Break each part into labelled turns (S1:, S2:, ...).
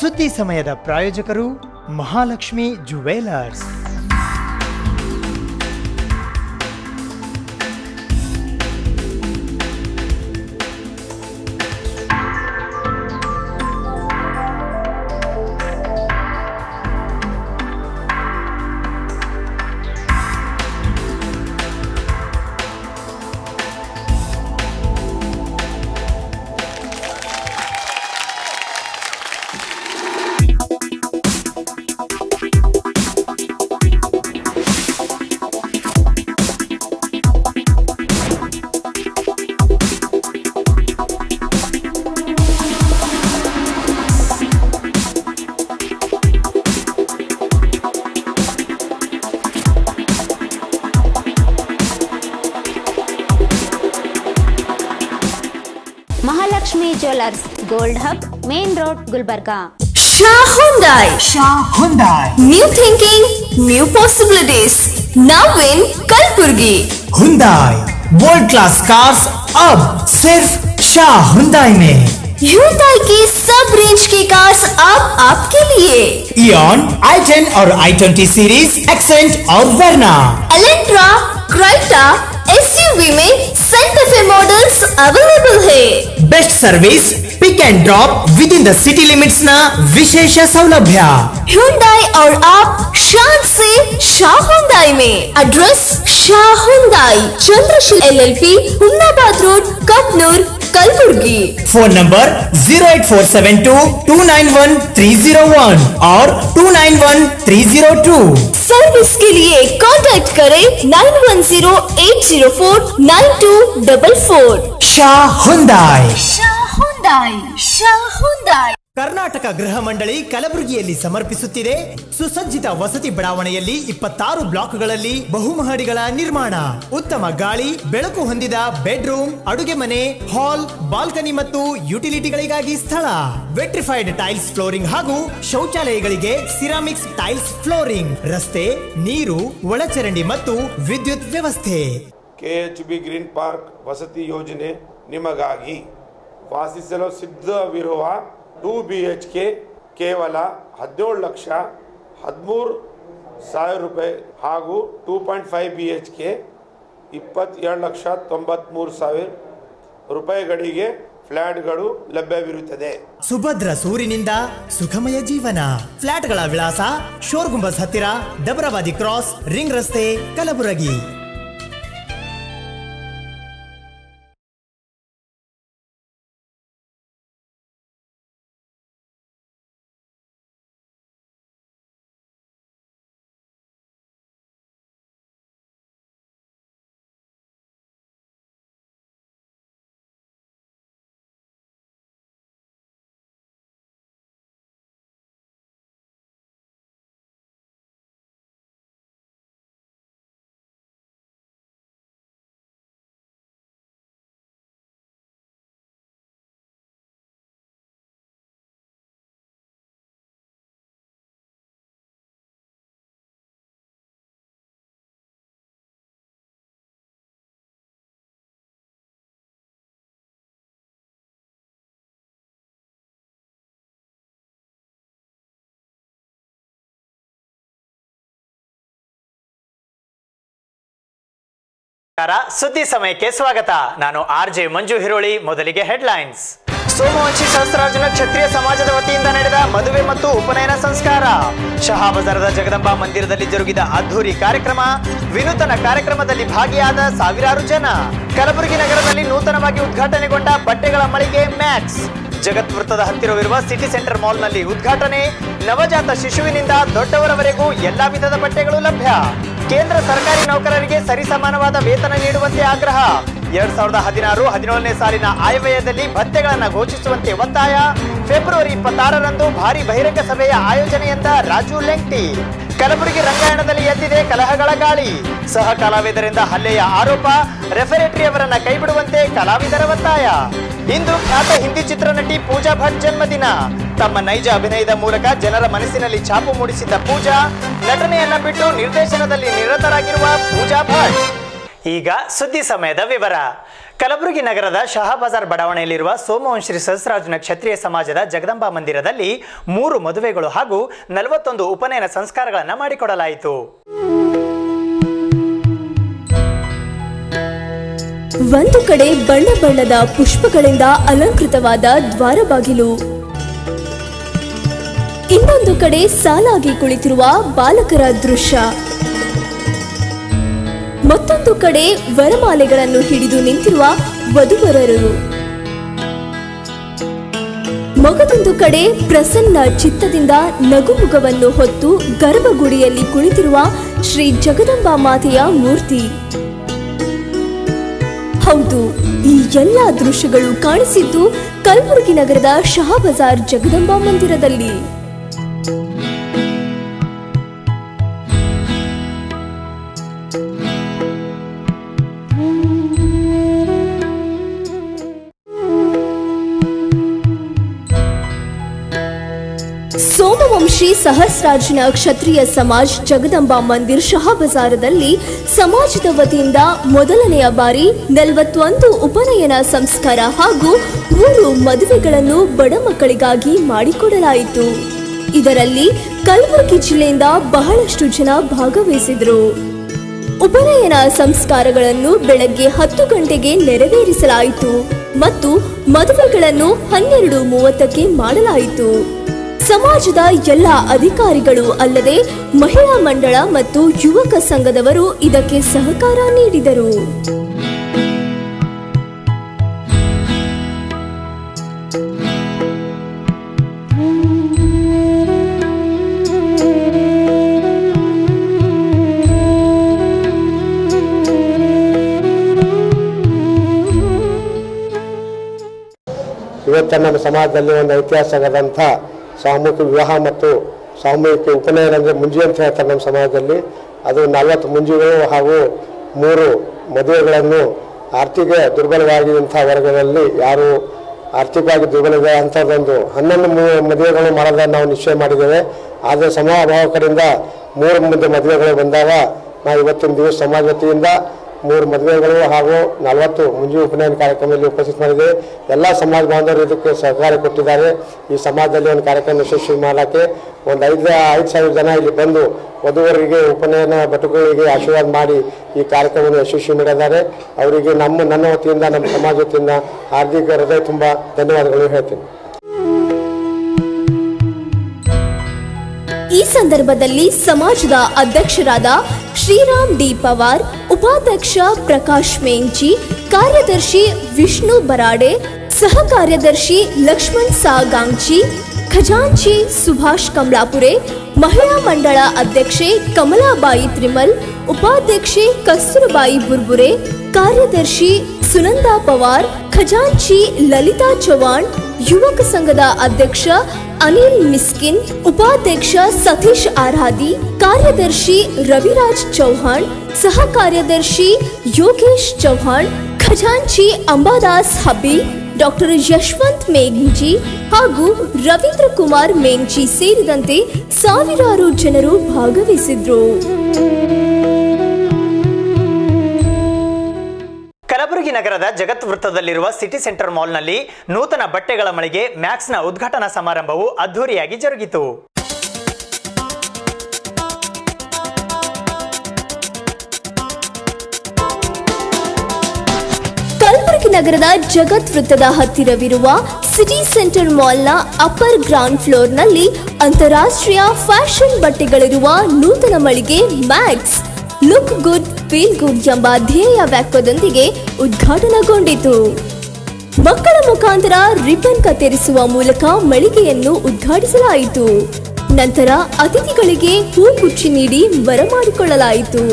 S1: ಸುದ್ದಿ ಸಮಯದ ಪ್ರಾಯೋಜಕರು Mahalakshmi jewellers
S2: Mahalakshmi jewellers gold hub main road Gulbarga
S3: Shah Hyundai.
S1: Hyundai
S3: New thinking, new possibilities. Now in Kalburgi.
S1: Hyundai world class cars अब सिर्फ Shah Hyundai में
S3: Hyundai की सब रेंज की कार्स अब आपके लिए
S1: इयन आई टेन और आई ट्वेंटी सीरीज एक्सेंट और वर्ना
S3: एलेंट्रा क्राइटा एसयूवी में सेंटर फे मॉडल्स अवेलेबल है
S1: best service pick and drop within the city limits न विशेष सौलभ्य
S3: Hyundai और आप शान से शाह Hyundai में address Shah Hyundai Chandrasheel LLP Humnabad road Kapnoor Kalaburagi
S1: phone number zero eight four seven two two nine one three zero one और two nine one three zero two
S3: service के लिए कांटेक्ट करें nine one zero eight zero four nine two double four
S1: Shah Hyundai
S3: Shah
S1: Karnataka ಗೃಹ ಮಂಡಳಿ ಕಲಬುರಗಿಯಲ್ಲಿ ಸಮರ್ಪಿಸುತ್ತಿದೆ ಸುಸಜ್ಜಿತ ವಸತಿ ಬಡಾವಣೆಯಲ್ಲಿ ಇಪ್ಪತ್ತಾರು ಬ್ಲಾಕ್ಗಳಲ್ಲಿ ಬಹುಮಹಡಿಗಳ ನಿರ್ಮಾಣ ಉತ್ತಮ ಗಾಳಿ ಬೆಳಕು ಹೊಂದಿದ ಬೆಡ್ರೂಮ್ ಅಡುಗೆ ಮನೆ ಹಾಲ್ ಬಾಲ್ಕನಿ ಮತ್ತು ಯುಟಿಲಿಟಿಗಳಿಗಾಗಿ ಸ್ಥಳ ವೆಟ್ರಿಫೈಡ್ ಟೈಲ್ಸ್ ಫ್ಲೋರಿಂಗ್ ಹಾಗೂ ಶೌಚಾಲಯಗಳಿಗೆ ಸಿರಾಮಿಕ್ಸ್ ಟೈಲ್ಸ್ ಫ್ಲೋರಿಂಗ್ ರಸ್ತೆ ನೀರು ಒಳಚರಂಡಿ ಮತ್ತು ವಿದ್ಯುತ್ ವ್ಯವಸ್ಥೆ
S4: K H B green park ವಸತಿ ಯೋಜನೆ ನಿಮಗಾಗಿ ವಾಸಿಸಲು ಸಿದ್ಧವಿರುವ ಟೂ ಬಿ ಎಚ್ ಕೆ ಕೇವಲ ಹದಿನೇಳು ಲಕ್ಷ ಹದಿಮೂರು ಸಾವಿರ ರೂಪಾಯಿ ಹಾಗೂ two point five B H K ಇಪ್ಪತ್ತೇಳು ಲಕ್ಷ ತೊಂಬತ್ತ್ಮೂರು ಸಾವಿರ ರೂಪಾಯಿಗಳಿಗೆ ಫ್ಲ್ಯಾಟ್ಗಳು ಲಭ್ಯವಿರುತ್ತದೆ
S1: ಸುಭದ್ರ ಸೂರಿನಿಂದ ಸುಖಮಯ ಜೀವನ ಫ್ಲಾಟ್ಗಳ ವಿಳಾಸ ಶೋರ್ ಗುಂಬಸ್ ಹತ್ತಿರ ದಬರವಾದಿ ಕ್ರಾಸ್ ರಿಂಗ್ ರಸ್ತೆ ಕಲಬುರಗಿ ನಮಸ್ಕಾರ ಸುದ್ದಿ ಸಮಯಕ್ಕೆ ಸ್ವಾಗತ ನಾನು ಆರ್ ಜೆ ಮಂಜು ಹಿರೋಳಿ ಮೊದಲಿಗೆ ಹೆಡ್ಲೈನ್ಸ್ ಸೋಮವಂಶಿ ಸಹಸ್ರಾರ್ಜುನ ಕ್ಷತ್ರಿಯ ಸಮಾಜದ ವತಿಯಿಂದ ನಡೆದ ಮದುವೆ ಮತ್ತು ಉಪನಯನ ಸಂಸ್ಕಾರ ಶಹಾಬಜಾರದ ಜಗದಂಬಾ ಮಂದಿರದಲ್ಲಿ ಜರುಗಿದ ಅದ್ಧೂರಿ ಕಾರ್ಯಕ್ರಮ ವಿನೂತನ ಕಾರ್ಯಕ್ರಮದಲ್ಲಿ ಭಾಗಿಯಾದ ಸಾವಿರಾರು ಜನ ಕಲಬುರಗಿ ನಗರದಲ್ಲಿ ನೂತನವಾಗಿ ಉದ್ಘಾಟನೆಗೊಂಡ ಬಟ್ಟೆಗಳ ಮಳಿಗೆ ಮ್ಯಾಕ್ಸ್ ಜಗತ್ ವೃತ್ತದ ಹತ್ತಿರವಿರುವ ಸಿಟಿ ಸೆಂಟರ್ ಮಾಲ್ನಲ್ಲಿ ಉದ್ಘಾಟನೆ ನವಜಾತ ಶಿಶುವಿನಿಂದ ದೊಡ್ಡವರವರೆಗೂ ಎಲ್ಲಾ ವಿಧದ ಬಟ್ಟೆಗಳು ಲಭ್ಯ ಕೇಂದ್ರ ಸರ್ಕಾರಿ ನೌಕರರಿಗೆ ಸರಿಸಮಾನವಾದ ವೇತನ ನೀಡುವಂತೆ ಆಗ್ರಹ ಎರಡ್ ಸಾವಿರದ ಹದಿನಾರು ಹದಿನೇಳನೇ ಸಾಲಿನ ಆಯವ್ಯಯದಲ್ಲಿ ಭತ್ಯೆಗಳನ್ನು ಘೋಷಿಸುವಂತೆ ಒತ್ತಾಯ ಫೆಬ್ರವರಿ ಇಪ್ಪತ್ತಾರರಂದು ಭಾರಿ ಬಹಿರಂಗ ಸಭೆಯ ಆಯೋಜನೆಯಂದ ರಾಜು ಲೆಂಗ್ಟಿ ಕಲಬುರಗಿ ರಂಗಾಯಣದಲ್ಲಿ ಎದ್ದಿದೆ ಕಲಹಗಳ ಗಾಳಿ ಸಹ ಕಲಾವಿದರಿಂದ ಹಲ್ಲೆಯ ಆರೋಪ ರೆಫರೆಟರಿ ಅವರನ್ನ ಕೈಬಿಡುವಂತೆ ಕಲಾವಿದರ ಒತ್ತಾಯ ಇಂದು ಖ್ಯಾತ ಹಿಂದಿ ಚಿತ್ರನಟಿ ಪೂಜಾ ಭಟ್ ಜನ್ಮದಿನ ತಮ್ಮ ನೈಜ ಅಭಿನಯದ ಮೂಲಕ ಜನರ ಮನಸ್ಸಿನಲ್ಲಿ ಛಾಪು ಮೂಡಿಸಿದ್ದ ಪೂಜಾ ನಟನೆಯನ್ನ ಬಿಟ್ಟು ನಿರ್ದೇಶನದಲ್ಲಿ ನಿರತರಾಗಿರುವ ಪೂಜಾ ಭಟ್ ಈಗ ಸುದ್ದಿ ಸಮಯದ ವಿವರ ಕಲಬುರಗಿ ನಗರದ ಶಹಾಬಾಜಾರ್ ಬಡಾವಣೆಯಲ್ಲಿರುವ ಸೋಮವಂಶ್ರೀ ಸಹಸ್ರಾರ್ಜುನ ಕ್ಷತ್ರಿಯ ಸಮಾಜದ ಜಗದಂಬಾ ಮಂದಿರದಲ್ಲಿ ಮೂರು ಮದುವೆಗಳು ಹಾಗೂ ನಲವತ್ತೊಂದು ಉಪನಯನ ಸಂಸ್ಕಾರಗಳನ್ನು ಮಾಡಿಕೊಡಲಾಯಿತು
S3: ಒಂದು ಕಡೆ ಬಣ್ಣ ಬಣ್ಣದ ಪುಷ್ಪಗಳಿಂದ ಅಲಂಕೃತವಾದ ದ್ವಾರ ಬಾಗಿಲು ಇನ್ನೊಂದು ಕಡೆ ಸಾಲಾಗಿ ಕುಳಿತಿರುವ ಬಾಲಕರ ದೃಶ್ಯ ಮತ್ತೊಂದು ಕಡೆ ವರಮಾಲೆಗಳನ್ನು ಹಿಡಿದು ನಿಂತಿರುವ ವಧುವರರು ಮಗದೊಂದು ಕಡೆ ಪ್ರಸನ್ನ ಚಿತ್ತದಿಂದ ನಗುಮುಖವನ್ನು ಹೊತ್ತು ಗರ್ಭಗುಡಿಯಲ್ಲಿ ಕುಳಿತಿರುವ ಶ್ರೀ ಜಗದಂಬಾ ಮಾತೆಯ ಮೂರ್ತಿ ಹೌದು ಈ ಎಲ್ಲ ದೃಶ್ಯಗಳು ಕಾಣಿಸಿದ್ದು ಕಲಬುರಗಿ ನಗರದ ಶಹಾಬಜಾರ್ ಜಗದಂಬಾ ಮಂದಿರದಲ್ಲಿ ಸೋಮವಂಶಿ ಸಹಸ್ರಾರ್ಜುನ ಕ್ಷತ್ರಿಯ ಸಮಾಜ್ ಜಗದಂಬಾ ಮಂದಿರ್ ಶಹಾಬಜಾರದಲ್ಲಿ ಸಮಾಜದ ವತಿಯಿಂದ ಮೊದಲನೆಯ ಬಾರಿ ನಲವತ್ತೊಂದು ಉಪನಯನ ಸಂಸ್ಕಾರ ಹಾಗೂ ಮೂರು ಮದುವೆಗಳನ್ನು ಬಡ ಮಕ್ಕಳಿಗಾಗಿ ಮಾಡಿಕೊಡಲಾಯಿತು ಇದರಲ್ಲಿ ಕಲಬುರಗಿ ಜಿಲ್ಲೆಯಿಂದ ಬಹಳಷ್ಟು ಜನ ಭಾಗವಹಿಸಿದರು ಉಪನಯನ ಸಂಸ್ಕಾರಗಳನ್ನು ಬೆಳಗ್ಗೆ ಹತ್ತು ಗಂಟೆಗೆ ನೆರವೇರಿಸಲಾಯಿತು ಮತ್ತು ಮದುವೆಗಳನ್ನು ಹನ್ನೆರಡು ಮೂವತ್ತಕ್ಕೆ ಮಾಡಲಾಯಿತು ಸಮಾಜದ ಎಲ್ಲ ಅಧಿಕಾರಿಗಳು ಅಲ್ಲದೆ ಮಹಿಳಾ ಮಂಡಳ ಮತ್ತು ಯುವಕ ಸಂಘದವರು ಇದಕ್ಕೆ ಸಹಕಾರ ನೀಡಿದರು
S5: ಇವತ್ತು ನಮ್ಮ ಸಮಾಜದಲ್ಲಿ ಒಂದು ಐತಿಹಾಸಿಕವಾದಂಥ ಸಾಮೂಹಿಕ ವಿವಾಹ ಮತ್ತು ಸಾಮೂಹಿಕ ಉಪನಯನ ಅಂದರೆ ಮುಂಜಿ ಅಂತ ಹೇಳ್ತಾರೆ ನಮ್ಮ ಸಮಾಜದಲ್ಲಿ ಅದು ನಲವತ್ತು ಮುಂಜಿಗಳು ಹಾಗೂ ಮೂರು ಮದುವೆಗಳನ್ನು ಆರ್ಥಿಕ ದುರ್ಬಲವಾಗಿದ್ದಂಥ ವರ್ಗದಲ್ಲಿ ಯಾರು ಆರ್ಥಿಕವಾಗಿ ದುರ್ಬಲಿದೆ ಅಂಥದ್ದೊಂದು ಹನ್ನೊಂದು ಮು- ಮದುವೆಗಳು ಮಾಡೋದನ್ನು ನಾವು ನಿಶ್ಚಯ ಮಾಡಿದ್ದೇವೆ ಆದರೆ ಸಮಾಜ ಅಭಾವಕರಿಂದ ಮೂರು ಮುಂದೆ ಮದುವೆಗಳು ಬಂದಾಗ ನಾವು ಇವತ್ತಿನ ದಿವಸ ಸಮಾಜ ವತಿಯಿಂದ ಮೂರು ಮದುವೆಗಳು ಹಾಗೂ ನಲವತ್ತು ಮುಂಜಿ ಉಪನಯನ ಕಾರ್ಯಕ್ರಮದಲ್ಲಿ ಉಪಸ್ಥಿತ ಮಾಡಿದ್ದೇವೆ ಎಲ್ಲ ಸಮಾಜ ಬಾಂಧವರು ಇದಕ್ಕೆ ಸಹಕಾರ ಕೊಟ್ಟಿದ್ದಾರೆ ಈ ಸಮಾಜದಲ್ಲಿ ಒಂದು ಕಾರ್ಯಕ್ರಮ ಯಶಸ್ವಿ ಮಾಡೋಕ್ಕೆ ಒಂದು ಐದು ಐದು ಸಾವಿರ ಜನ ಇಲ್ಲಿ ಬಂದು ವಧುವರಿಗೆ ಉಪನಯನ ಬಟುಕುಗಳಿಗೆ ಆಶೀರ್ವಾದ ಮಾಡಿ ಈ ಕಾರ್ಯಕ್ರಮವನ್ನು ಯಶಸ್ವಿ ಮಾಡಿದ್ದಾರೆ ಅವರಿಗೆ ನಮ್ಮ ನನ್ನ ವತಿಯಿಂದ ನಮ್ಮ ಸಮಾಜ ವತಿಯಿಂದ ಹಾರ್ದಿಕ ಹೃದಯ ತುಂಬ ಧನ್ಯವಾದಗಳು ಹೇಳ್ತೀನಿ
S3: ಈ ಸಂದರ್ಭದಲ್ಲಿ ಸಮಾಜದ ಅಧ್ಯಕ್ಷರಾದ ಶ್ರೀರಾಮ್ ಡಿ ಪವಾರ್ ಉಪಾಧ್ಯಕ್ಷ ಪ್ರಕಾಶ್ ಮೇಂಚಿ ಕಾರ್ಯದರ್ಶಿ ವಿಷ್ಣು ಬರಾಡೆ ಸಹ ಕಾರ್ಯದರ್ಶಿ ಲಕ್ಷ್ಮಣ್ ಸಾಗಾಂಚಿ ಖಜಾಂಚಿ ಸುಭಾಷ್ ಕಮಲಾಪುರೆ ಮಹಿಳಾ ಮಂಡಳ ಅಧ್ಯಕ್ಷೆ ಕಮಲಾಬಾಯಿ ತ್ರಿಮಲ್ ಉಪಾಧ್ಯಕ್ಷೆ ಕಸ್ತೂರಬಾಯಿ ಬುರ್ಬುರೆ ಕಾರ್ಯದರ್ಶಿ ಸುನಂದಾ ಪವಾರ್ ಖಜಾಂಚಿ ಲಲಿತಾ ಚೌಹಾಣ್ ಯುವಕ ಸಂಘದ ಅಧ್ಯಕ್ಷ ಅನಿಲ್ ಮಿಸ್ಕಿನ್ ಉಪಾಧ್ಯಕ್ಷ ಸತೀಶ್ ಆರಾದಿ ಕಾರ್ಯದರ್ಶಿ ರವಿರಾಜ್ ಚೌಹಾಣ್ ಸಹ ಕಾರ್ಯದರ್ಶಿ ಯೋಗೇಶ್ ಚೌಹಾಣ್ ಖಜಾಂಚಿ ಅಂಬಾದಾಸ್ ಹಬ್ಬಿ ಡಾಕ್ಟರ್ ಯಶವಂತ್ ಮೇಘ್ಜಿ ಹಾಗೂ ರವೀಂದ್ರ ಕುಮಾರ್ ಮೇಂಗ್ಜಿ ಸೇರಿದಂತೆ ಸಾವಿರಾರು ಜನರು ಭಾಗವಹಿಸಿದ್ರು
S1: ಕಲಬುರಗಿ ನಗರದ ಜಗತ್ ವೃತ್ತದಲ್ಲಿರುವ ಸಿಟಿ ಸೆಂಟರ್ ಮಾಲ್ನಲ್ಲಿ ನೂತನ ಬಟ್ಟೆಗಳ ಮಳಿಗೆ ಮ್ಯಾಕ್ಸ್ನ ಉದ್ಘಾಟನಾ ಸಮಾರಂಭವು ಅದ್ಧೂರಿಯಾಗಿ ಜರುಗಿತು
S3: ಕಲಬುರಗಿ ನಗರದ ಜಗತ್ ವೃತ್ತದ ಹತ್ತಿರವಿರುವ ಸಿಟಿ ಸೆಂಟರ್ ಮಾಲ್ನ ಅಪ್ಪರ್ ಗ್ರೌಂಡ್ ಫ್ಲೋರ್ನಲ್ಲಿ ಅಂತಾರಾಷ್ಟ್ರೀಯ ಫ್ಯಾಷನ್ ಬಟ್ಟೆಗಳಿರುವ ನೂತನ ಮಳಿಗೆ Max look good feel good ಎಂಬ ಧ್ಯೇಯ ವಾಕ್ಯದೊಂದಿಗೆ ಉದ್ಘಾಟನೆಗೊಂಡಿತು ಮಕ್ಕಳ ಮುಖಾಂತರ ರಿಬ್ಬನ್ ಕತ್ತರಿಸುವ ಮೂಲಕ ಮಳಿಗೆಯನ್ನು ಉದ್ಘಾಟಿಸಲಾಯಿತು ನಂತರ ಅತಿಥಿಗಳಿಗೆ ಹೂಗುಚ್ಚಿ ನೀಡಿ ಬರಮಾಡಿಕೊಳ್ಳಲಾಯಿತು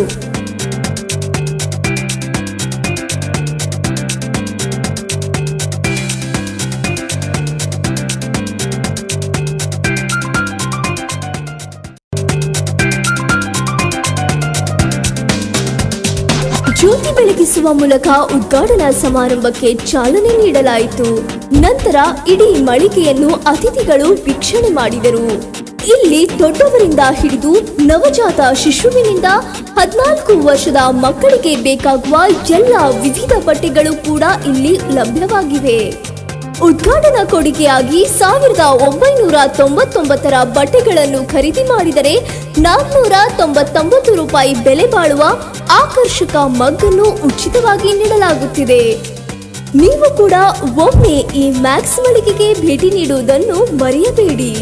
S3: ಜ್ಯೋತಿ ಬೆಳಗಿಸುವ ಮೂಲಕ ಉದ್ಘಾಟನಾ ಸಮಾರಂಭಕ್ಕೆ ಚಾಲನೆ ನೀಡಲಾಯಿತು ನಂತರ ಇಡೀ ಮಳಿಗೆಯನ್ನು ಅತಿಥಿಗಳು ವೀಕ್ಷಣೆ ಮಾಡಿದರು ಇಲ್ಲಿ ದೊಡ್ಡವರಿಂದ ಹಿಡಿದು ನವಜಾತ ಶಿಶುವಿನಿಂದ ಹದಿನಾಲ್ಕು ವರ್ಷದ ಮಕ್ಕಳಿಗೆ ಬೇಕಾಗುವ ಎಲ್ಲ ವಿವಿಧ ಬಟ್ಟೆಗಳು ಕೂಡ ಇಲ್ಲಿ ಲಭ್ಯವಾಗಿವೆ ಉದ್ಘಾಟನಾ ಕೊಡುಗೆಯಾಗಿ ಸಾವಿರದ ಒಂಬೈನೂರ ತೊಂಬತ್ತೊಂಬತ್ತರ ಬಟ್ಟೆಗಳನ್ನು ಖರೀದಿ ಮಾಡಿದರೆ ನಾಲ್ಕುನೂರ ತೊಂಬತ್ತೊಂಬತ್ತು ರೂಪಾಯಿ ಬೆಲೆ ಬಾಳುವ ಆಕರ್ಷಕ ಮಗ್ಗನ್ನು ಉಚಿತವಾಗಿ ನೀಡಲಾಗುತ್ತಿದೆ ನೀವು ಕೂಡ ಒಮ್ಮೆ ಈ ಮ್ಯಾಕ್ಸ್ ಮಳಿಗೆಗೆ ಭೇಟಿ ನೀಡುವುದನ್ನು ಮರೆಯಬೇಡಿ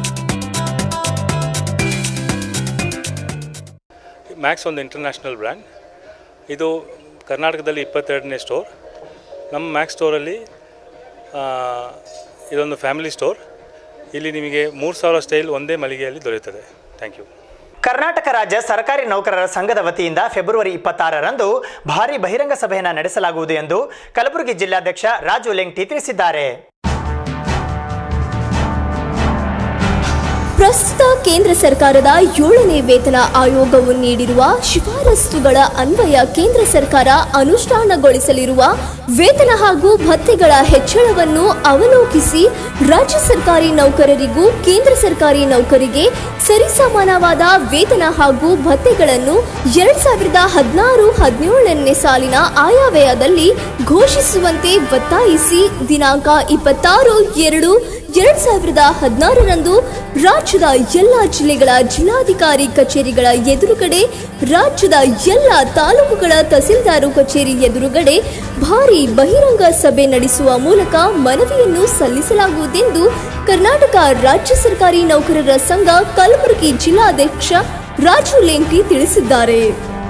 S6: ಮ್ಯಾಕ್ಸ್ ಒಂದು ಇಂಟರ್ನ್ಯಾಷನಲ್ ಬ್ರ್ಯಾಂಡ್ ಇದು ಕರ್ನಾಟಕದಲ್ಲಿ ಇಪ್ಪತ್ತೆರಡನೇ ಸ್ಟೋರ್ ನಮ್ಮ ಮ್ಯಾಕ್ಸ್ ಸ್ಟೋರಲ್ಲಿ ಆ, ಇದೊಂದು ಫ್ಯಾಮಿಲಿ ಸ್ಟೋರ್ ಇಲ್ಲಿ ನಿಮಗೆ ಮೂರು ಸಾವಿರ ಸ್ಟೈಲ್ ಒಂದೇ ಮಳಿಗೆಯಲ್ಲಿ ದೊರೆಯುತ್ತದೆ ಥ್ಯಾಂಕ್ ಯು
S1: ಕರ್ನಾಟಕ ರಾಜ್ಯ ಸರ್ಕಾರಿ ನೌಕರರ ಸಂಘದ ವತಿಯಿಂದ ಫೆಬ್ರವರಿ ಇಪ್ಪತ್ತಾರರಂದು ಭಾರಿ ಬಹಿರಂಗ ಸಭೆಯನ್ನು ನಡೆಸಲಾಗುವುದು ಎಂದು ಕಲಬುರಗಿ ಜಿಲ್ಲಾಧ್ಯಕ್ಷ ರಾಜು ಲೆಂಗ್ಟಿ ತಿಳಿಸಿದ್ದಾರೆ
S3: ಪ್ರಸ್ತುತ ಕೇಂದ್ರ ಸರ್ಕಾರದ ಏಳನೇ ವೇತನ ಆಯೋಗವು ನೀಡಿರುವ ಶಿಫಾರಸುಗಳ ಅನ್ವಯ ಕೇಂದ್ರ ಸರ್ಕಾರ ಅನುಷ್ಠಾನಗೊಳಿಸಲಿರುವ ವೇತನ ಹಾಗೂ ಭತ್ಯೆಗಳ ಹೆಚ್ಚಳವನ್ನು ಅವಲೋಕಿಸಿ ರಾಜ್ಯ ಸರ್ಕಾರಿ ನೌಕರರಿಗೂ ಕೇಂದ್ರ ಸರ್ಕಾರಿ ನೌಕರಿಗೆ ಸರಿಸಮಾನವಾದ ವೇತನ ಹಾಗೂ ಭತ್ಯೆಗಳನ್ನು ಎರಡ್ ಸಾವಿರದ ಹದಿನಾರು ಹದಿನೇಳನೇ ಸಾಲಿನ ಆಯವ್ಯಯದಲ್ಲಿ ಘೋಷಿಸುವಂತೆ ಒತ್ತಾಯಿಸಿ ದಿನಾಂಕ ಇಪ್ಪತ್ತಾರು ಎರಡು ಎರಡ್ ಸಾವಿರದ ಹದಿನಾರರಂದು ರಾಜ್ಯದ ಎಲ್ಲ ಜಿಲ್ಲೆಗಳ ಜಿಲ್ಲಾಧಿಕಾರಿ ಕಚೇರಿಗಳ ಎದುರುಗಡೆ ರಾಜ್ಯದ ಎಲ್ಲ ತಾಲೂಕುಗಳ ತಹಸೀಲ್ದಾರು ಕಚೇರಿ ಎದುರುಗಡೆ ಭಾರಿ ಬಹಿರಂಗ ಸಭೆ ನಡೆಸುವ ಮೂಲಕ ಮನವಿಯನ್ನು ಸಲ್ಲಿಸಲಾಗುವುದೆಂದು ಕರ್ನಾಟಕ ರಾಜ್ಯ ಸರ್ಕಾರಿ ನೌಕರರ ಸಂಘ ಕಲಬುರಗಿ ಜಿಲ್ಲಾಧ್ಯಕ್ಷ ರಾಜು ಲೆಂಟಿ ತಿಳಿಸಿದ್ದಾರೆ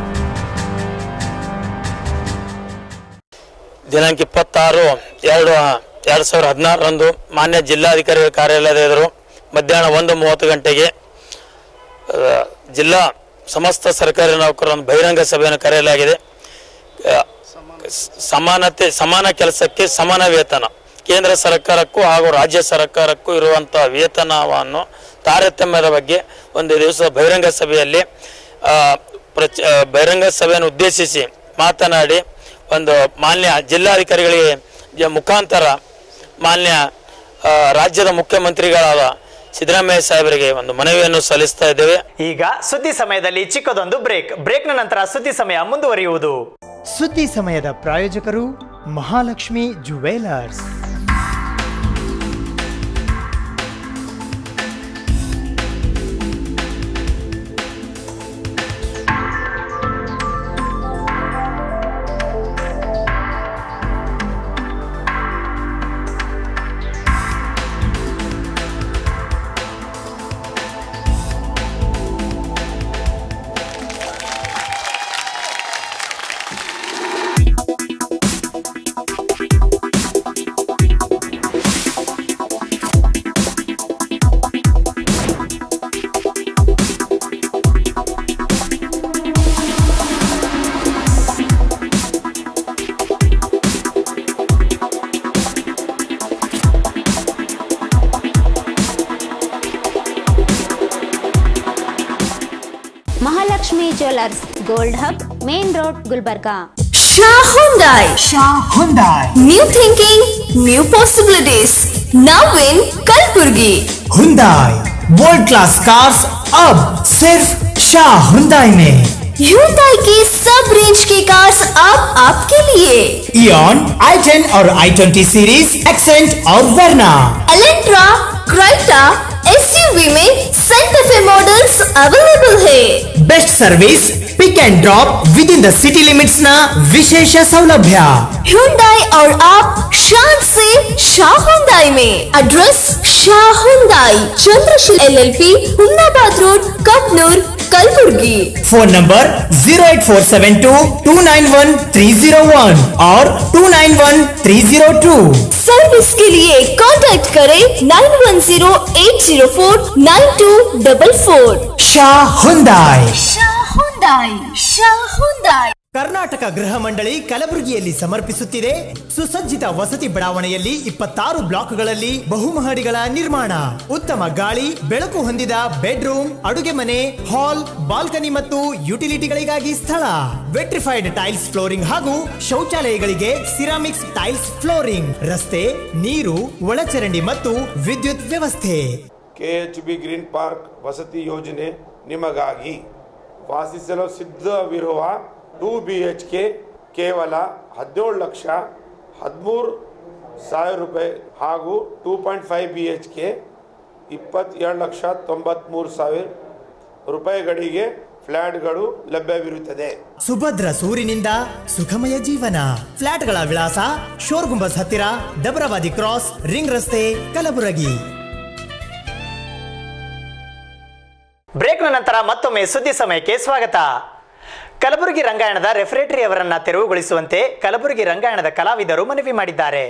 S7: ದಿನಾಂಕ ಇಪ್ಪತ್ತಾರು ಎರಡು ಎರಡು ಸಾವಿರದ ಹದಿನಾರರಂದು ಮಾನ್ಯ ಜಿಲ್ಲಾಧಿಕಾರಿಗಳ ಕಾರ್ಯಾಲಯದ ಎದುರು ಮಧ್ಯಾಹ್ನ ಒಂದು ಮೂವತ್ತು ಗಂಟೆಗೆ ಆ, ಜಿಲ್ಲಾ ಸಮಸ್ತ ಸರ್ಕಾರಿ ನೌಕರರ ಒಂದು ಬಹಿರಂಗ ಸಭೆಯನ್ನು ಕರೆಯಲಾಗಿದೆ ಆ, ಸ- ಸಮಾನತೆ ಸಮಾನ ಕೆಲಸಕ್ಕೆ ಸಮಾನ ವೇತನ ಕೇಂದ್ರ ಸರ್ಕಾರಕ್ಕೂ ಹಾಗೂ ರಾಜ್ಯ ಸರ್ಕಾರಕ್ಕೂ ಇರುವಂಥ ವೇತನವನ್ನು ತಾರತಮ್ಯದ ಬಗ್ಗೆ ಒಂದು ದಿವಸ ಬಹಿರಂಗ ಸಭೆಯಲ್ಲಿ ಆ, ಪ್ರಚ ಆ, ಬಹಿರಂಗ ಸಭೆಯನ್ನು ಉದ್ದೇಶಿಸಿ ಮಾತನಾಡಿ ಒಂದು ಮಾನ್ಯ ಜಿಲ್ಲಾಧಿಕಾರಿಗಳಿಗೆ ಜ- ಮುಖಾಂತರ ಮಾನ್ಯ ಆ, ರಾಜ್ಯದ ಮುಖ್ಯಮಂತ್ರಿಗಳಾದ ಸಿದ್ದರಾಮಯ್ಯ ಸಾಹೇಬರಿಗೆ ಒಂದು ಮನವಿಯನ್ನು ಸಲ್ಲಿಸ್ತಾ ಇದ್ದೇವೆ
S1: ಈಗ ಸುದ್ದಿ ಸಮಯದಲ್ಲಿ ಚಿಕ್ಕದೊಂದು ಬ್ರೇಕ್ ಬ್ರೇಕ್ನ ನಂತರ ಸುದ್ದಿ ಸಮಯ ಮುಂದುವರಿಯುವುದು ಸುದ್ದಿ ಸಮಯದ ಪ್ರಾಯೋಜಕರು Mahalakshmi jewellers
S2: Mahalakshmi jewellers gold hub main road Gulbarga
S3: Shah Hyundai new thinking new possibilities now in Kalaburgi
S8: Hyundai world class cars अब सिर्फ शाह हुंदाई में
S3: Hyundai की सब रेंज की कार्स अब आपके लिए
S8: इयन आई टेन और आई ट्वेंटी सीरीज एक्सेंट और वर्ना
S3: अलेंट्रा क्राइटा एसयूवी में सेंटर पे मॉडल्स अवेलेबल है
S8: best service pick and drop within the city limits न विशेष सौलभ्य
S3: Hyundai और आप शान से शाह हुंदाई में address Shah Hyundai Chandrasheel LLP Humnabad road Kabnoor Kalaburagi
S8: phone number zero eight four seven two two nine one three zero one और two nine one three zero two
S3: service के लिए कांटेक्ट करें nine one zero eight zero four nine two double four
S8: Shah Hyundai
S3: Shah Hyundai Shah Hyundai
S8: Karnataka ಗೃಹ ಮಂಡಳಿ ಕಲಬುರಗಿಯಲ್ಲಿ ಸಮರ್ಪಿಸುತ್ತಿದೆ ಸುಸಜ್ಜಿತ ವಸತಿ ಬಡಾವಣೆಯಲ್ಲಿ ಇಪ್ಪತ್ತಾರು ಬ್ಲಾಕ್ಗಳಲ್ಲಿ ಬಹುಮಹಡಿಗಳ ನಿರ್ಮಾಣ ಉತ್ತಮ ಗಾಳಿ ಬೆಳಕು ಹೊಂದಿದ ಬೆಡ್ರೂಮ್ ಅಡುಗೆ ಮನೆ ಹಾಲ್ ಬಾಲ್ಕನಿ ಮತ್ತು ಯುಟಿಲಿಟಿಗಳಿಗಾಗಿ ಸ್ಥಳ ವೆಟ್ರಿಫೈಡ್ ಟೈಲ್ಸ್ ಫ್ಲೋರಿಂಗ್ ಹಾಗೂ ಶೌಚಾಲಯಗಳಿಗೆ ಸಿರಾಮಿಕ್ಸ್ ಟೈಲ್ಸ್ ಫ್ಲೋರಿಂಗ್ ರಸ್ತೆ ನೀರು ಒಳಚರಂಡಿ ಮತ್ತು ವಿದ್ಯುತ್ ವ್ಯವಸ್ಥೆ
S4: K H B green park ವಸತಿ ಯೋಜನೆ ನಿಮಗಾಗಿ ವಾಸಿಸಲು ಸಿದ್ಧವಿರುವ ಟೂ ಬಿ ಎಚ್ ಕೆ ಕೇವಲ ಹದಿನೇಳು ಲಕ್ಷ ಹದಿಮೂರು ಸಾವಿರ ರೂಪಾಯಿ ಹಾಗೂ two point five B H K ಇಪ್ಪತ್ತೇಳು ಲಕ್ಷ ತೊಂಬತ್ತ್ಮೂರು ಸಾವಿರ ರೂಪಾಯಿಗಳಿಗೆ ಫ್ಲ್ಯಾಟ್ಗಳು ಲಭ್ಯವಿರುತ್ತದೆ
S8: ಸುಭದ್ರ ಸೂರಿನಿಂದ ಸುಖಮಯ ಜೀವನ ಫ್ಲಾಟ್ಗಳ ವಿಳಾಸ ಶೋರ್ ಗುಂಬಸ್ ಹತ್ತಿರ ದಬರವಾದಿ ಕ್ರಾಸ್ ರಿಂಗ್ ರಸ್ತೆ ಕಲಬುರಗಿ
S1: ಬ್ರೇಕ್ನ ನಂತರ ಮತ್ತೊಮ್ಮೆ ಸುದ್ದಿ ಸಮಯಕ್ಕೆ ಸ್ವಾಗತ ಕಲಬುರಗಿ ರಂಗಾಯಣದ ರೆಫ್ರೇಟರಿ ಅವರನ್ನ ತೆರವುಗೊಳಿಸುವಂತೆ ಕಲಬುರಗಿ ರಂಗಾಯಣದ ಕಲಾವಿದರು ಮನವಿ ಮಾಡಿದ್ದಾರೆ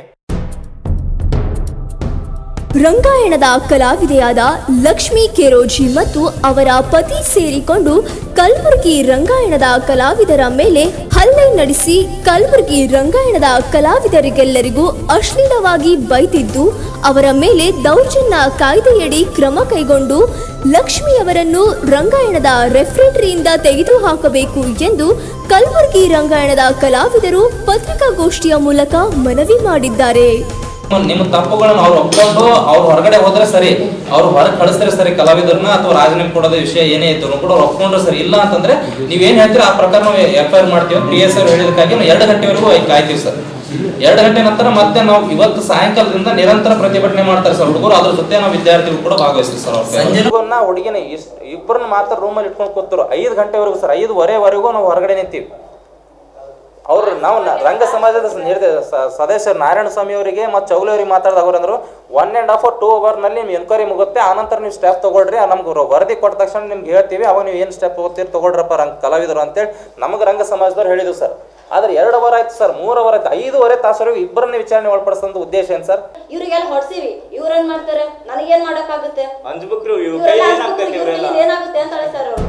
S3: ರಂಗಾಯಣದ ಕಲಾವಿದೆಯಾದ ಲಕ್ಷ್ಮೀ ಕೆರೋಜಿ ಮತ್ತು ಅವರ ಪತಿ ಸೇರಿಕೊಂಡು ಕಲಬುರಗಿ ರಂಗಾಯಣದ ಕಲಾವಿದರ ಮೇಲೆ ಹಲ್ಲೆ ನಡೆಸಿ ಕಲಬುರಗಿ ರಂಗಾಯಣದ ಕಲಾವಿದರಿಗೆಲ್ಲರಿಗೂ ಅಶ್ಲೀಲವಾಗಿ ಬೈದಿದ್ದು ಅವರ ಮೇಲೆ ದೌರ್ಜನ್ಯ ಕಾಯ್ದೆಯಡಿ ಕ್ರಮ ಕೈಗೊಂಡು ಲಕ್ಷ್ಮಿ ಅವರನ್ನು ರಂಗಾಯಣದ ರೆಫ್ರಿಟರಿಯಿಂದ ತೆಗೆದುಹಾಕಬೇಕು ಎಂದು ಕಲಬುರಗಿ ರಂಗಾಯಣದ ಕಲಾವಿದರು ಪತ್ರಿಕಾಗೋಷ್ಠಿಯ ಮೂಲಕ ಮನವಿ ಮಾಡಿದ್ದಾರೆ
S9: ನಿಮ್ಮ ತಪ್ಪುಗಳನ್ನು ಅವ್ರು ಒಪ್ಕೊಂಡು ಅವ್ರು ಹೊರಗಡೆ ಹೋದ್ರೆ ಸರಿ ಅವ್ರು ಹೊರಗೆ ಕಳಿಸಿದ್ರೆ ಸರಿ ಕಲಾವಿದರನ್ನ ಅಥವಾ ರಾಜೀನಾಮೆ ಕೊಡೋದು ವಿಷಯ ಏನೇ ಇತ್ತು ಕೂಡ ಅವ್ರು ಒಪ್ಕೊಂಡ್ರೆ ಸರಿ ಇಲ್ಲ ಅಂತಂದ್ರೆ ನೀವೇನ್ ಹೇಳ್ತೀರಿ ಆ ಪ್ರಕಾರ ನಾವು ಎಫ್ ಐ ಆರ್ ಮಾಡ್ತೀವಿ ಪಿ ಎಸ್ ಅವ್ರು ಹೇಳಿದಕ್ಕಾಗಿ ನಾವು ಎರಡು ಗಂಟೆವರೆಗೂ ಕಾಯ್ತೀವಿ ಸರ್ ಎರಡು ಗಂಟೆ ನಂತರ ಮತ್ತೆ ನಾವು ಇವತ್ತು ಸಾಯಂಕಾಲದಿಂದ ನಿರಂತರ ಪ್ರತಿಭಟನೆ ಮಾಡ್ತಾರೆ ಸರ್ ಹುಡುಗರು ಅದ್ರ ಜೊತೆ ನಾವು ವಿದ್ಯಾರ್ಥಿಗಳು ಕೂಡ ಭಾಗವಹಿಸ್ತೀವಿ ಸರ್ ಸಂಜೆನ ಹುಡುಗಿನ ಇಬ್ಬರನ್ನ ಮಾತ್ರ ರೂಮಲ್ಲಿ ಇಟ್ಕೊಂಡು ಕೂತರು ಐದು ಗಂಟೆವರೆಗೂ ಸರ್ ಐದುವರೆವರೆಗೂ ನಾವು ಹೊರಗಡೆ ನಿಂತೀವಿ ಅವ್ರು ನಾವು ನ- ರಂಗ ಸಮಾಜದ ಸ- ನಿರ್ದ ಸ- ಸದಸ್ಯರು ನಾರಾಯಣ ಸ್ವಾಮಿ ಅವರಿಗೆ ಮತ್ತು ಚೌಲಿ ಅವರಿಗೆ ಮಾತಾಡಿದಾಗ ಅವ್ರು ಅಂದ್ರು ಒನ್ ಆ್ಯಂಡ್ ಹಾಫ್ ಟೂ ಅವರ್ನಲ್ಲಿ ನಿಮ್ಗೆ ಎನ್ಕ್ವೈರಿ ಮುಗುತ್ತೆ ಆನಂತರ ನೀವು ಸ್ಟೆಪ್ ತಗೊಳ್ರಿ ನಮ್ಗೆ ರ- ವರದಿ ಕೊಟ್ಟ ತಕ್ಷಣ ನಿಮ್ಗೆ ಹೇಳ್ತೀವಿ ಅವಾಗ ನೀವು ಏನು ಸ್ಟೆಪ್ ತಗೋತೀರಿ ತಗೊಳ್ರಪ್ಪ ರಂಗ ಕಲಾವಿದರು ಅಂತೇಳಿ ನಮಗೆ ರಂಗ ಸಮಾಜದವ್ರು ಹೇಳಿದ್ರು ಸರ್ ಆದ್ರೆ ಎರಡು ಅವರ್ ಆಯ್ತು ಸರ್ ಮೂರು ಅವರ್ ಆಯ್ತು ಐದೂವರೆ ತಾಸವರೆಗೂ ಇಬ್ಬರನ್ನೇ ವಿಚಾರಣೆ ಒಳಪಡಿಸೋಂಥ ಉದ್ದೇಶ ಏನು ಸರ್
S10: ಇವ್ರಿಗೆಲ್ಲ ಹೊಡ್ಸಿವಿ ಇವ್ರೇನ್ ಮಾಡ್ತಾರೆ ನನಗೇನ್ ಮಾಡಕ್ಕಾಗುತ್ತೆ
S11: ಅಂಜ್ಬಕ್ರು ಇವ್ ಕೈ
S10: ಇವ್ರೆಲ್ಲ
S11: ಏನಾಗ್ತೈತಿ
S10: ಅನ್ಸ್ಬಿಟ್ಟು
S11: ಇವರೆಲ್ಲ
S10: ಇವ್ರಿಗೆ ಏನಾಗುತ್ತೆ ಅಂತಾಳೆ ಸರ್ ಅವರು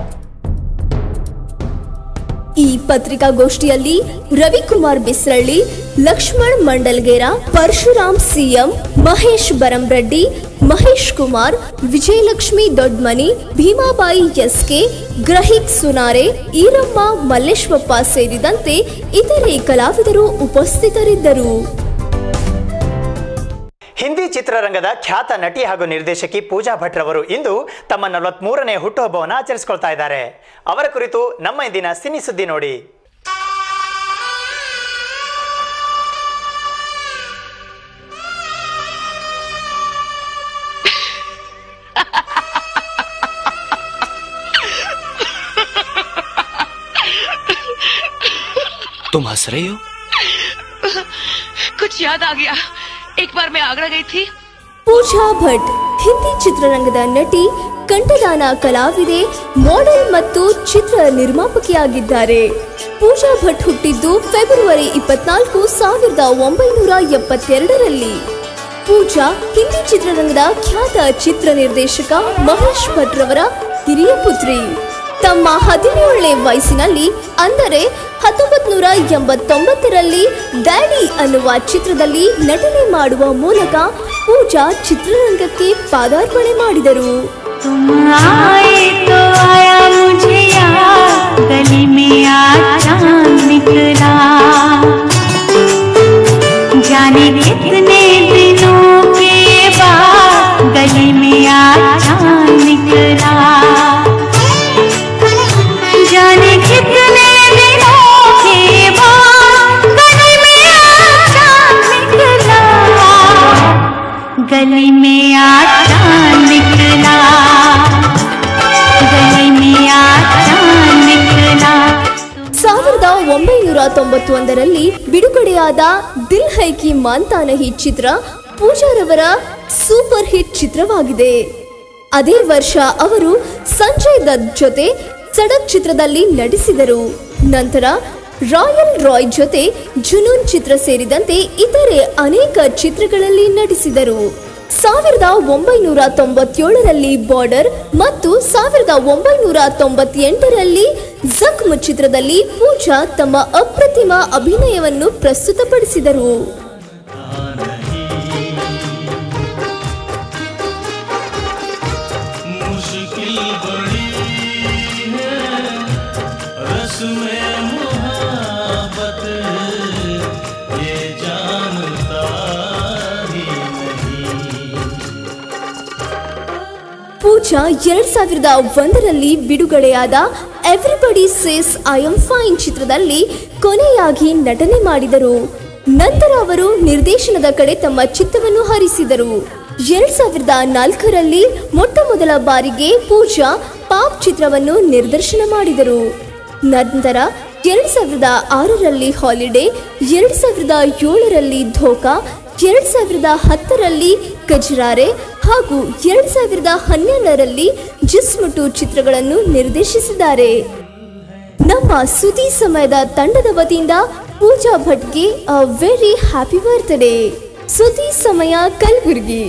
S3: ಈ ಪತ್ರಿಕಾಗೋಷ್ಠಿಯಲ್ಲಿ ರವಿಕುಮಾರ್ ಬಿಸ್ರಳ್ಳಿ ಲಕ್ಷ್ಮಣ್ ಮಂಡಲ್ಗೇರ ಪರಶುರಾಮ್ ಸಿಎಂ ಮಹೇಶ್ ಬರಂರೆಡ್ಡಿ ಮಹೇಶ್ ಕುಮಾರ್ ವಿಜಯಲಕ್ಷ್ಮಿ ದೊಡ್ಮನಿ ಭೀಮಾಬಾಯಿ ಎಸ್ಕೆ ಗ್ರಹಿಕ್ ಸುನಾರೆ ಈರಮ್ಮ ಮಲ್ಲೇಶ್ವಪ್ಪ ಸೇರಿದಂತೆ ಇತರೆ ಕಲಾವಿದರು ಉಪಸ್ಥಿತರಿದ್ದರು
S1: ಹಿಂದಿ ಚಿತ್ರರಂಗದ ಖ್ಯಾತ ನಟಿ ಹಾಗೂ ನಿರ್ದೇಶಕಿ ಪೂಜಾ ಭಟ್ ರವರು ಇಂದು ತಮ್ಮ ನಲವತ್ಮೂರನೇ ಹುಟ್ಟುಹಬ್ಬವನ್ನು ಆಚರಿಸಿಕೊಳ್ತಾ ಇದ್ದಾರೆ ಅವರ ಕುರಿತು ನಮ್ಮ ಇಂದಿನ ಸಿನಿ ಸುದ್ದಿ ನೋಡಿ
S12: तुम हंस रही हो
S13: कुछ याद आ गया एक बार मैं आगरा गई थी
S3: ಪೂಜಾ ಭಟ್ ಹಿಂದಿ ಚಿತ್ರರಂಗದ ನಟಿ ಕಂಠದಾನ ಕಲಾವಿದೆ ಮಾಡೆಲ್ ಮತ್ತು ಚಿತ್ರ ನಿರ್ಮಾಪಕಿಯಾಗಿದ್ದಾರೆ ಪೂಜಾ ಭಟ್ ಹುಟ್ಟಿದ್ದು ಫೆಬ್ರವರಿ ಇಪ್ಪತ್ನಾಲ್ಕು ಸಾವಿರದ ಒಂಬೈನೂರ ಎಪ್ಪತ್ತೆರಡರಲ್ಲಿ ಪೂಜಾ ಹಿಂದಿ ಚಿತ್ರರಂಗದ ಖ್ಯಾತ ಚಿತ್ರ ನಿರ್ದೇಶಕ ಮಹೇಶ್ ಭಟ್ ರವರ ಹಿರಿಯ ಪುತ್ರಿ ತಮ್ಮ ಹದಿನೇಳನೇ ವಯಸ್ಸಿನಲ್ಲಿ ಅಂದರೆ ಹತ್ತೊಂಬತ್ ನೂರ ಎಂಬತ್ತೊಂಬತ್ತರಲ್ಲಿ ಡ್ಯಾಡಿ ಅನ್ನುವ ಚಿತ್ರದಲ್ಲಿ ನಟನೆ ಮಾಡುವ ಮೂಲಕ ಪೂಜಾ ಚಿತ್ರರಂಗಕ್ಕೆ ಪಾದಾರ್ಪಣೆ ಮಾಡಿದರು
S14: आए तो आया मुझे याद गली में आज चांद निकला जाने कितने दिनों के बाद गली में आज चांद निकला जाने कितने दिनों के बाद गली में आज चांद निकला गली में आज चांद निकला गली में आज चांद निकला
S3: ಸಾವಿರದ ಒಂಬೈನೂರ ತೊಂಬತ್ತೊಂದರಲ್ಲಿ ಬಿಡುಗಡೆಯಾದ ದಿಲ್ ಹೈ ಕಿ ಮಾನ್ತಾ ನಹಿ ಚಿತ್ರ ಪೂಜಾರವರ ಸೂಪರ್ ಹಿಟ್ ಚಿತ್ರವಾಗಿದೆ ಅದೇ ವರ್ಷ ಅವರು ಸಂಜಯ್ ದತ್ ಜೊತೆ ಸಡಕ್ ಚಿತ್ರದಲ್ಲಿ ನಟಿಸಿದರು ನಂತರ ರಾಯಲ್ ರಾಯ್ ಜೊತೆ ಜುನೂನ್ ಚಿತ್ರ ಸೇರಿದಂತೆ ಇತರೆ ಅನೇಕ ಚಿತ್ರಗಳಲ್ಲಿ ನಟಿಸಿದರು ಸಾವಿರದ ಒಂಬೈನೂರ ತೊಂಬತ್ತೇಳರಲ್ಲಿ ಬಾರ್ಡರ್ ಮತ್ತು ಸಾವಿರದ ಒಂಬೈನೂರ ತೊಂಬತ್ತೆಂಟರಲ್ಲಿ ಜಖ್ಮ್ ಚಿತ್ರದಲ್ಲಿ ಪೂಜಾ ತಮ್ಮ ಅಪ್ರತಿಮ ಅಭಿನಯವನ್ನು ಪ್ರಸ್ತುತಪಡಿಸಿದರು
S15: मुश्किल बड़ी है रस्में मोहब्बत ये जानता ही नहीं
S3: ಪೂಜಾ ಎರಡ್ ಸಾವಿರದ ಒಂದರಲ್ಲಿ ಬಿಡುಗಡೆಯಾದ everybody says I am fine ಚಿತ್ರದಲ್ಲಿ ಕೊನೆಯಾಗಿ ನಟನೆ ಮಾಡಿದರು ನಂತರ ಅವರು ನಿರ್ದೇಶನದ ಕಡೆ ತಮ್ಮ ಚಿತ್ತವನ್ನು ಹರಿಸಿದರು ಎರಡ್ ಸಾವಿರದ ನಾಲ್ಕರಲ್ಲಿ ಮೊಟ್ಟ ಮೊದಲ ಬಾರಿಗೆ ಪೂಜಾ ಪಾಪ್ ಚಿತ್ರವನ್ನು ನಿರ್ದೇಶನ ಮಾಡಿದರು ನಂತರ ಎರಡ್ ಸಾವಿರದ ಆರರಲ್ಲಿ ಹಾಲಿಡೇ ಎರಡ್ ಸಾವಿರದ ಏಳರಲ್ಲಿ ಧೋಕಾ ಎರಡ್ ಸಾವಿರದ ಹತ್ತರಲ್ಲಿ ಕಜರಾರೆ ಹಾಗೂ ಎರಡ್ ಸಾವಿರದ ಹನ್ನೆರಡರಲ್ಲಿ ಜಿಸ್ಮಟು ಚಿತ್ರಗಳನ್ನು ನಿರ್ದೇಶಿಸಿದ್ದಾರೆ ನಮ್ಮ ಸುದ್ದಿ ಸಮಯದ ತಂಡದ ವತಿಯಿಂದ ಪೂಜಾ ಭಟ್ಗೆ ಅ ವೆರಿ ಹ್ಯಾಪಿ ಬರ್ತ್ಡೇ ಸುದ್ದಿ ಸಮಯ ಕಲಬುರಗಿ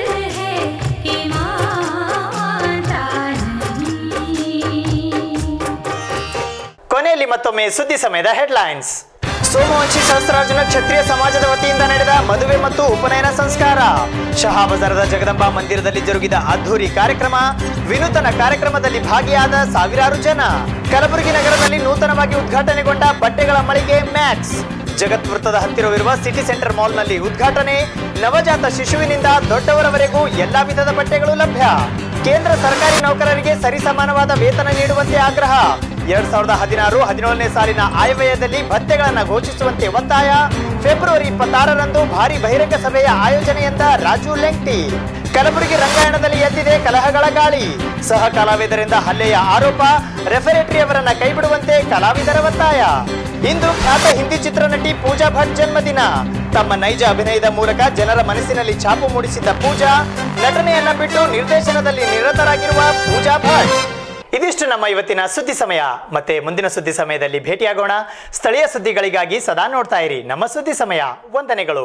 S1: ಕೊನೆಯಲ್ಲಿ ಮತ್ತೊಮ್ಮೆ ಸುದ್ದಿ ಸಮಯದ ಹೆಡ್ಲೈನ್ಸ್ ಸೋಮವಂಶಿ ಸಹಸ್ರಾರ್ಜುನ ಕ್ಷತ್ರಿಯ ಸಮಾಜದ ವತಿಯಿಂದ ನಡೆದ ಮದುವೆ ಮತ್ತು ಉಪನಯನ ಸಂಸ್ಕಾರ ಶಹಾಬಜಾರದ ಜಗದಂಬಾ ಮಂದಿರದಲ್ಲಿ ಜರುಗಿದ ಅದ್ಧೂರಿ ಕಾರ್ಯಕ್ರಮ ವಿನೂತನ ಕಾರ್ಯಕ್ರಮದಲ್ಲಿ ಭಾಗಿಯಾದ ಸಾವಿರಾರು ಜನ ಕಲಬುರಗಿ ನಗರದಲ್ಲಿ ನೂತನವಾಗಿ ಉದ್ಘಾಟನೆಗೊಂಡ ಬಟ್ಟೆಗಳ ಮಳಿಗೆ ಮ್ಯಾಕ್ಸ್ ಜಗತ್ ವೃತ್ತದ ಹತ್ತಿರವಿರುವ ಸಿಟಿ ಸೆಂಟರ್ ಮಾಲ್ನಲ್ಲಿ ಉದ್ಘಾಟನೆ ನವಜಾತ ಶಿಶುವಿನಿಂದ ದೊಡ್ಡವರವರೆಗೂ ಎಲ್ಲಾ ವಿಧದ ಬಟ್ಟೆಗಳು ಲಭ್ಯ ಕೇಂದ್ರ ಸರ್ಕಾರಿ ನೌಕರರಿಗೆ ಸರಿಸಮಾನವಾದ ವೇತನ ನೀಡುವಂತೆ ಆಗ್ರಹ ಎರಡ್ ಸಾವಿರದ ಹದಿನಾರು ಹದಿನೇಳನೇ ಸಾಲಿನ ಆಯವ್ಯಯದಲ್ಲಿ ಭತ್ಯೆಗಳನ್ನು ಘೋಷಿಸುವಂತೆ ಒತ್ತಾಯ ಫೆಬ್ರವರಿ ಇಪ್ಪತ್ತಾರರಂದು ಭಾರಿ ಬಹಿರಂಗ ಸಭೆಯ ಆಯೋಜನೆ ಎಂದ ರಾಜು ಲೆಂಗ್ಟಿ ಕಲಬುರಗಿ ರಂಗಾಯಣದಲ್ಲಿ ಎದ್ದಿದೆ ಕಲಹಗಳ ಗಾಳಿ ಸಹ ಕಲಾವಿದರಿಂದ ಹಲ್ಲೆಯ ಆರೋಪ ರೆಫರೆಟರಿ ಅವರನ್ನ ಕೈಬಿಡುವಂತೆ ಕಲಾವಿದರ ಒತ್ತಾಯ ಇಂದು ಖ್ಯಾತ ಹಿಂದಿ ಚಿತ್ರನಟಿ ಪೂಜಾ ಭಟ್ ಜನ್ಮದಿನ ತಮ್ಮ ನೈಜ ಅಭಿನಯದ ಮೂಲಕ ಜನರ ಮನಸ್ಸಿನಲ್ಲಿ ಛಾಪು ಮೂಡಿಸಿದ್ದ ಪೂಜಾ ನಟನೆಯನ್ನ ಬಿಟ್ಟು ನಿರ್ದೇಶನದಲ್ಲಿ ನಿರತರಾಗಿರುವ ಪೂಜಾ ಭಟ್ ಇದಿಷ್ಟು ನಮ್ಮ ಇವತ್ತಿನ ಸುದ್ದಿ ಸಮಯ ಮತ್ತೆ ಮುಂದಿನ ಸುದ್ದಿ ಸಮಯದಲ್ಲಿ ಭೇಟಿಯಾಗೋಣ ಸ್ಥಳೀಯ ಸುದ್ದಿಗಳಿಗಾಗಿ ಸದಾ ನೋಡ್ತಾ ಇರಿ ನಮ್ಮ ಸುದ್ದಿ ಸಮಯ ವಂದನೆಗಳು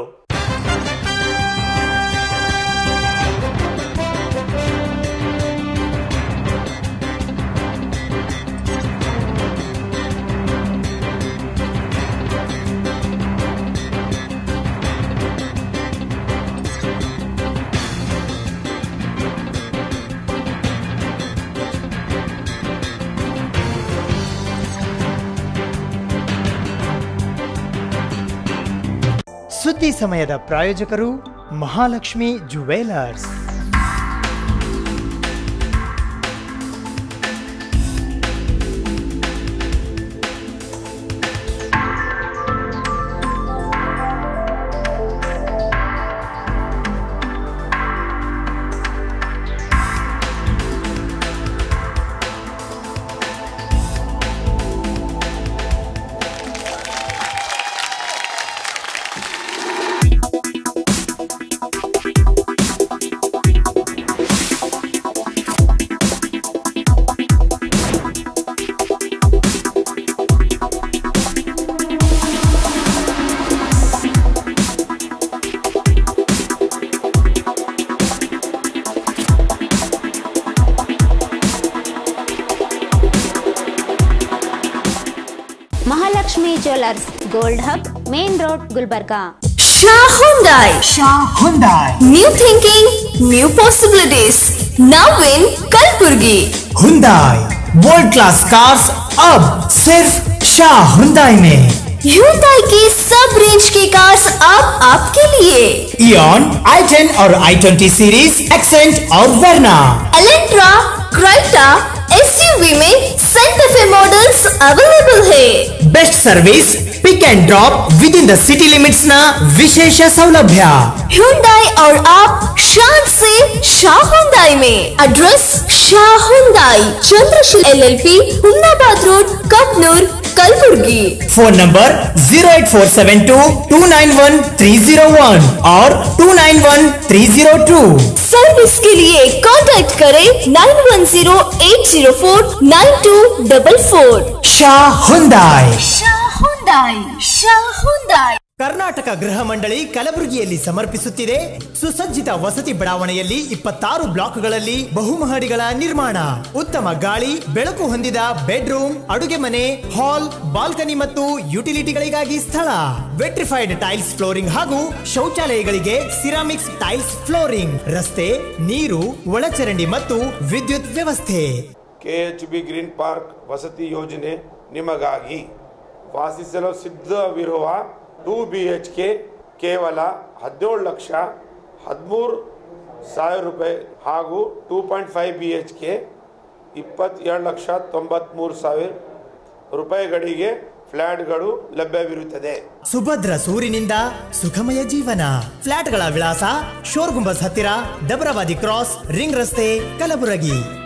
S1: ಸುದ್ದಿ ಸಮಯದ ಪ್ರಾಯೋಜಕರು Mahalakshmi jewellers
S2: Mahalakshmi jewellers gold hub main road Gulbarga
S3: Shah Hyundai.
S8: Shah Hyundai.
S3: New thinking, new possibilities. Now in Kalburgi.
S8: Hyundai. World class cars अब सिर्फ शाह हुंदाई में
S3: Hyundai की सब रेंज की कार्स अब आपके लिए
S8: इयन आई टेन और आई ट्वेंटी सीरीज एक्सेंट और वर्ना
S3: एलेंट्रा क्राइटा एसयूवी में सेंटर फे मॉडल्स अवेलेबल है
S8: best service pick and drop within the city limits न विशेष सौलभ्य
S3: Hyundai और आप शान से शाह हुंदाई में address Shah Hyundai Chandrasheel LLP Humnabad road Kapnoor Kalaburagi
S8: phone number zero eight four seven two two nine one three zero one और two nine one three zero two
S3: service के लिए कांटेक्ट करें nine one zero eight zero four nine two double four
S8: Shah Hyundai
S3: Hyundai Shah Hyundai
S8: Karnataka ಗೃಹ ಮಂಡಳಿ ಕಲಬುರಗಿಯಲ್ಲಿ ಸಮರ್ಪಿಸುತ್ತಿದೆ ಸುಸಜ್ಜಿತ ವಸತಿ ಬಡಾವಣೆಯಲ್ಲಿ ಇಪ್ಪತ್ತಾರು ಬ್ಲಾಕ್ಗಳಲ್ಲಿ ಬಹುಮಹಡಿಗಳ ನಿರ್ಮಾಣ ಉತ್ತಮ ಗಾಳಿ ಬೆಳಕು ಹೊಂದಿದ ಬೆಡ್ರೂಮ್ ಅಡುಗೆ ಮನೆ ಹಾಲ್ ಬಾಲ್ಕನಿ ಮತ್ತು ಯುಟಿಲಿಟಿಗಳಿಗಾಗಿ ಸ್ಥಳ ವೆಟ್ರಿಫೈಡ್ ಟೈಲ್ಸ್ ಫ್ಲೋರಿಂಗ್ ಹಾಗೂ ಶೌಚಾಲಯಗಳಿಗೆ ಸಿರಾಮಿಕ್ಸ್ ಟೈಲ್ಸ್ ಫ್ಲೋರಿಂಗ್ ರಸ್ತೆ ನೀರು ಒಳಚರಂಡಿ ಮತ್ತು ವಿದ್ಯುತ್ ವ್ಯವಸ್ಥೆ
S4: K H B green park ವಸತಿ ಯೋಜನೆ ನಿಮಗಾಗಿ ವಾಸಿಸಲು ಸಿದ್ಧವಿರುವ ಟೂ ಬಿ ಎಚ್ ಕೆ ಕೇವಲ ಹದಿನೇಳು ಲಕ್ಷ ಹದಿಮೂರು ಸಾವಿರ ರೂಪಾಯಿ ಹಾಗೂ two point five B H K ಇಪ್ಪತ್ತೇಳು ಲಕ್ಷ ತೊಂಬತ್ತ್ಮೂರು ಸಾವಿರ ರೂಪಾಯಿಗಳಿಗೆ ಫ್ಲ್ಯಾಟ್ಗಳು ಲಭ್ಯವಿರುತ್ತದೆ
S8: ಸುಭದ್ರ ಸೂರಿನಿಂದ ಸುಖಮಯ ಜೀವನ ಫ್ಲಾಟ್ಗಳ ವಿಳಾಸ ಶೋರ್ ಗುಂಬಸ್ ಹತ್ತಿರ ದಬರವಾದಿ ಕ್ರಾಸ್ ರಿಂಗ್ ರಸ್ತೆ ಕಲಬುರಗಿ